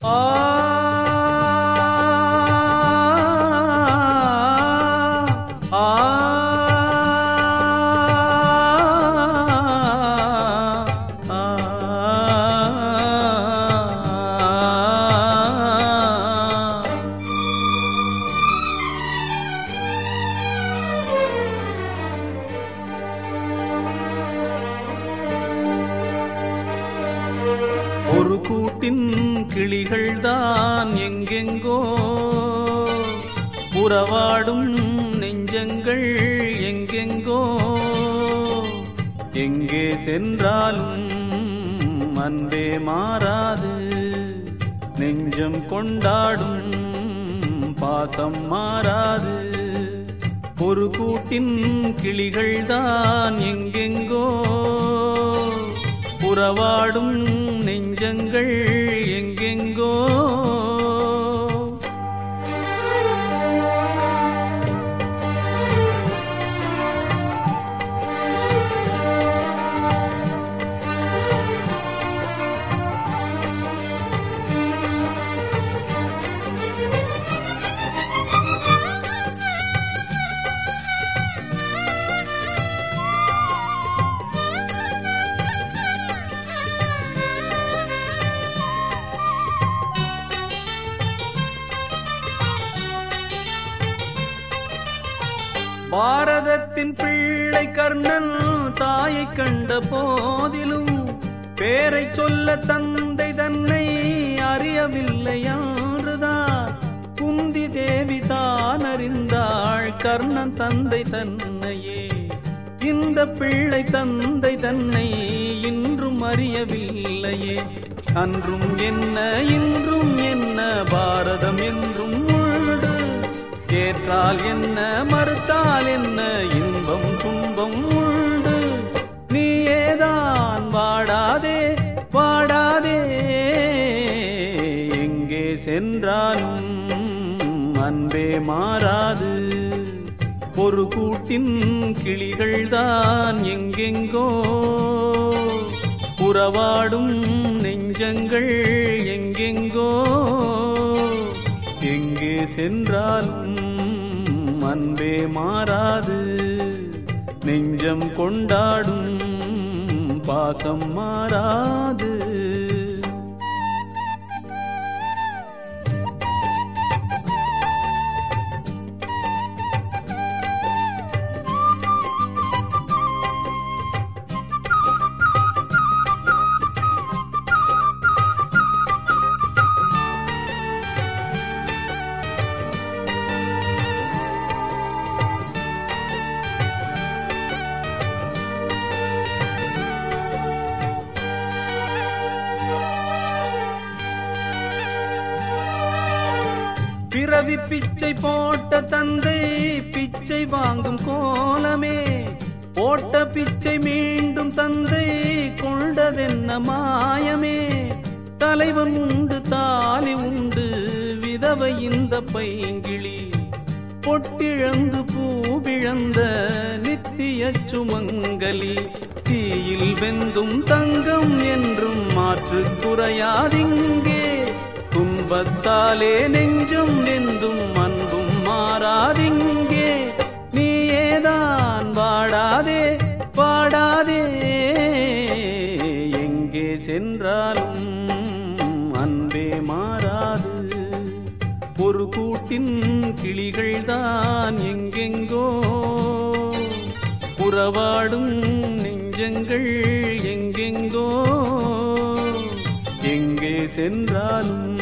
ஆ ஆ ஆ ஒரு கூட்டின் கிளிகள்தான் எங்கெங்கோ உறவாடும் நெஞ்சங்கள் எங்கெங்கோ எங்கே சென்றாலும் அன்பே மாறாது நெஞ்சம் கொண்டாடும் பாசம் மாறாது ஒரு கூட்டின் கிளிகள்தான் எங்கெங்கோ உறவாடும் நெஞ்சங்கள் எங்கெங்கோ பாரதத்தின் பிள்ளை கர்ணன் தாயை கண்ட போதிலும் பேரை சொல்ல தந்தை தன்னை அறியவில்லை என்றுதான் குந்தி தேவி தான் அறிந்தாள் கர்ணன் தந்தை தன்னையே இந்த பிள்ளை தந்தை தன்னை இன்றும் அறியவில்லையே அன்றும் என்ன இன்றும் என்ன பாரதம் என்றும் உண்டு ஏற்றால் என்ன மறுத்தால் என்ன இன்பம் துன்பம் உண்டு நீயேதான் வாடாதே வாடாதே எங்கே சென்றாலும் அன்பே மாறாது ஒரு கூட்டின் கிளிகள்தான் எங்கெங்கோ உறவாடும் நெஞ்சங்கள் எங்கெங்கோ எங்கே சென்றாலும் அன்பே மாறாது நெஞ்சம் கொண்டாடும் பாசம் மாறாது பிறவி பிச்சை போட்ட தந்தை பிச்சை வாங்கும் கோலமே போட்ட பிச்சை மீண்டும் தந்தை கொண்டதென்ன மாயமே தலைவன் உண்டு தாலி உண்டு விதவை இந்த பைங்கிளி பொட்டிழந்து பூவிழந்த நித்திய சுமங்கலி தீயில் வெந்தும் தங்கம் என்றும் மாற்று குறையாதிங்கே துன்பத்தாலே நெஞ்சம் வெந்தும் அன்பும் மாறாதிங்கே நீயேதான் வாடாதே வாடாதே எங்கே சென்றாலும் அன்பே மாறாது ஒரு கூட்டின் கிளிகள்தான் எங்கெங்கோ உறவாடும் நெஞ்சங்கள் எங்கெங்கோ எங்கே சென்றாலும்